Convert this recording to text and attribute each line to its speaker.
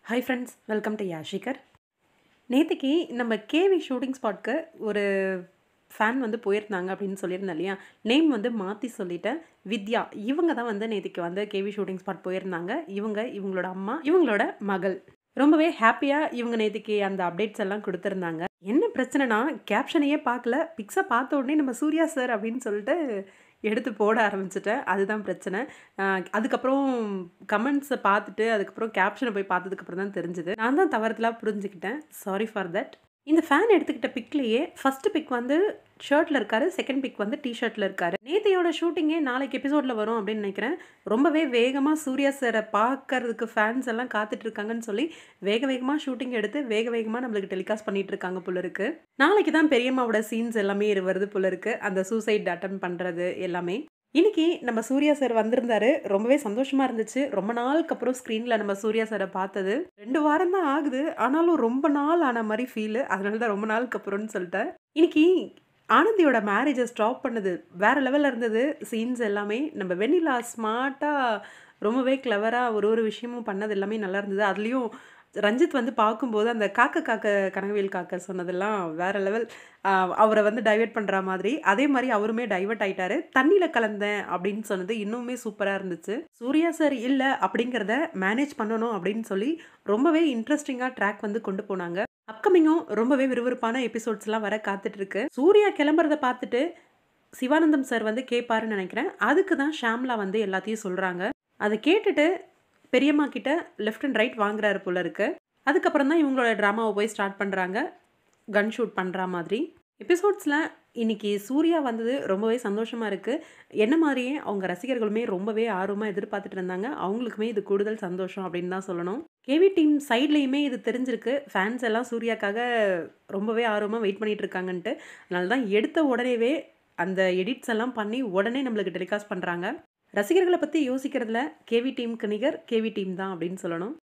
Speaker 1: hi friends welcome to யாஷிகர் நேற்றுக்கு நம்ம கேவி ஷூட்டிங் ஸ்பாட்க்கு ஒரு ஃபேன் வந்து போயிருந்தாங்க அப்படின்னு சொல்லியிருந்தேன் இல்லையா நேம் வந்து மாற்றி சொல்லிட்டேன் வித்யா இவங்க தான் வந்து நேற்றுக்கு வந்து கேவி ஷூட்டிங் ஸ்பாட் போயிருந்தாங்க இவங்க இவங்களோட அம்மா இவங்களோட மகள் ரொம்பவே ஹாப்பியாக இவங்க நேற்றுக்கு அந்த அப்டேட்ஸ் எல்லாம் கொடுத்துருந்தாங்க என்ன பிரச்சனைனா கேப்ஷனையே பார்க்கல பிக்ஸை பார்த்த உடனே நம்ம சூர்யா சார் அப்படின்னு சொல்லிட்டு எடுத்து போட ஆரம்பிச்சிட்டேன் அதுதான் பிரச்சனை ஆஹ் அதுக்கப்புறம் கமெண்ட்ஸை பார்த்துட்டு அதுக்கப்புறம் கேப்ஷனை போய் பார்த்ததுக்கப்புறம் தான் தெரிஞ்சுது நான் தான் தவறுதலாக புரிஞ்சுக்கிட்டேன் சாரி ஃபார் தட் இந்த ஃபேன் எடுத்துக்கிட்ட பிக்லேயே ஃபர்ஸ்ட் பிக் வந்து ஷர்ட்டில் இருக்காரு செகண்ட் பிக் வந்து டிஷர்ட்டில் இருக்காரு நேத்தையோட ஷூட்டிங்கே நாளைக்கு எபிசோடில் வரும் அப்படின்னு நினைக்கிறேன் ரொம்பவே வேகமாக சூர்யா சாரை பார்க்கறதுக்கு ஃபேன்ஸ் எல்லாம் காத்துட்டு இருக்காங்கன்னு சொல்லி வேக வேகமாக ஷூட்டிங் எடுத்து வேக வேகமாக நம்மளுக்கு டெலிகாஸ்ட் பண்ணிட்டு இருக்காங்க போல இருக்கு நாளைக்கு தான் பெரியம்மாவோட சீன்ஸ் எல்லாமே வருது போல இருக்கு அந்த சூசைட் அட்டன் பண்ணுறது எல்லாமே இன்னைக்கு நம்ம சூர்யா சார் வந்திருந்தாரு ரொம்பவே சந்தோஷமா இருந்துச்சு ரொம்ப நாளுக்கு அப்புறம் ஸ்க்ரீனில் நம்ம சூர்யா சாரை பார்த்தது ரெண்டு வாரம் தான் ஆகுது ஆனாலும் ரொம்ப நாள் ஆன மாதிரி ஃபீலு அதனால தான் ரொம்ப நாளுக்கு அப்புறம்னு சொல்லிட்டேன் இன்னைக்கு ஆனந்தியோட மேரேஜை ஸ்டாப் பண்ணது வேற லெவலில் இருந்தது சீன்ஸ் எல்லாமே நம்ம வெண்ணிலா ஸ்மார்ட்டாக ரொம்பவே கிளவராக ஒரு ஒரு விஷயமும் பண்ணது எல்லாமே நல்லா இருந்தது அதுலேயும் ரஞ்சித் வந்து பார்க்கும்போது அந்த காக்க காக்க கனகவேல் காக்க சொன்னதெல்லாம் வேற லெவல் அவரை வந்து டைவெர்ட் பண்ணுற மாதிரி அதே மாதிரி அவருமே டைவெர்ட் ஆயிட்டாரு தண்ணியில் கலந்தேன் அப்படின்னு சொன்னது இன்னுமே சூப்பராக இருந்துச்சு சூர்யா சார் இல்லை அப்படிங்கிறத மேனேஜ் பண்ணணும் அப்படின்னு சொல்லி ரொம்பவே இன்ட்ரெஸ்டிங்காக ட்ராக் வந்து கொண்டு போனாங்க அப்கமிங்கும் ரொம்பவே விறுவிறுப்பான எபிசோட்ஸ்லாம் வர காத்துட்டு இருக்கு சூர்யா கிளம்புறத பார்த்துட்டு சிவானந்தம் சார் வந்து கேட்பாருன்னு நினைக்கிறேன் அதுக்கு தான் ஷாம்லா வந்து எல்லாத்தையும் சொல்கிறாங்க அதை கேட்டுட்டு பெரியம்மா கிட்ட லெஃப்ட் அண்ட் ரைட் வாங்குறாரு போல இருக்கு அதுக்கப்புறம் தான் இவங்களோட ட்ராமாவை போய் ஸ்டார்ட் பண்ணுறாங்க கன் ஷூட் பண்ணுற மாதிரி எபிசோட்ஸில் இன்னைக்கு சூர்யா வந்தது ரொம்பவே சந்தோஷமாக இருக்குது என்ன மாதிரியே அவங்க ரசிகர்களுமே ரொம்பவே ஆர்வமாக எதிர்பார்த்துட்டு இருந்தாங்க அவங்களுக்குமே இது கூடுதல் சந்தோஷம் அப்படின்னு தான் சொல்லணும் கேவி டீம் சைட்லேயுமே இது தெரிஞ்சிருக்கு ஃபேன்ஸ் எல்லாம் சூர்யாக்காக ரொம்பவே ஆர்வமாக வெயிட் பண்ணிட்டு இருக்காங்கன்ட்டு அதனால தான் எடுத்த உடனேவே அந்த எடிட்ஸ் எல்லாம் பண்ணி உடனே நம்மளுக்கு டெலிகாஸ்ட் பண்ணுறாங்க ரசிகர்களை பற்றி யோசிக்கிறதுல கேவி டீமுக்கு நிகர் கேவி டீம் தான் அப்படின்னு சொல்லணும்